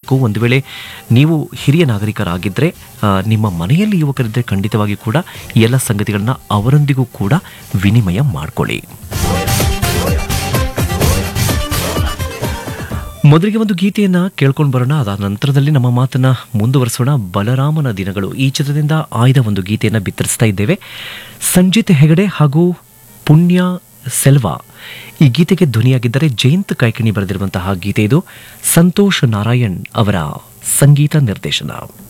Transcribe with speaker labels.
Speaker 1: ಮಾಡಬೇಕು ಒಂದು ವೇಳೆ ನೀವು ಹಿರಿಯ ನಾಗರಿಕರಾಗಿದ್ದರೆ ಆ, ನಿಮ್ಮ ಮನೆಯಲ್ಲಿ ಯುವಕರಿದ್ದರೆ ಖಂಡಿತವಾಗಿ ಕೂಡ ಈ ಎಲ್ಲ ಸಂಗತಿಗಳನ್ನ ಅವರೊಂದಿಗೂ ಕೂಡ ವಿನಿಮಯ ಮಾಡಿಕೊಳ್ಳಿ ಮೊದಲಿಗೆ ಒಂದು ಗೀತೆಯನ್ನ ಕೇಳ್ಕೊಂಡು ಬರೋಣ ಅದಾದ ನಂತರದಲ್ಲಿ ನಮ್ಮ ಮಾತನ್ನ ಮುಂದುವರಿಸೋಣ ಬಲರಾಮನ ದಿನಗಳು ಈ ಚಿತ್ರದಿಂದ ಆಯ್ದ ಒಂದು ಗೀತೆಯನ್ನ ಬಿತ್ತರಿಸ್ತಾ ಇದ್ದೇವೆ ಸಂಜಿತ್ ಹೆಗಡೆ ಹಾಗೂ ಪುಣ್ಯ ಸೆಲ್ವಾ ಈ ಗೀತೆಗೆ ಧ್ವನಿಯಾಗಿದ್ದರೆ ಜಯಂತ್ ಕಾಯ್ಕಿಣಿ ಬರೆದಿರುವಂತಹ ಗೀತೆ ಇದು ಸಂತೋಷ್ ನಾರಾಯಣ್ ಅವರ ಸಂಗೀತ ನಿರ್ದೇಶನ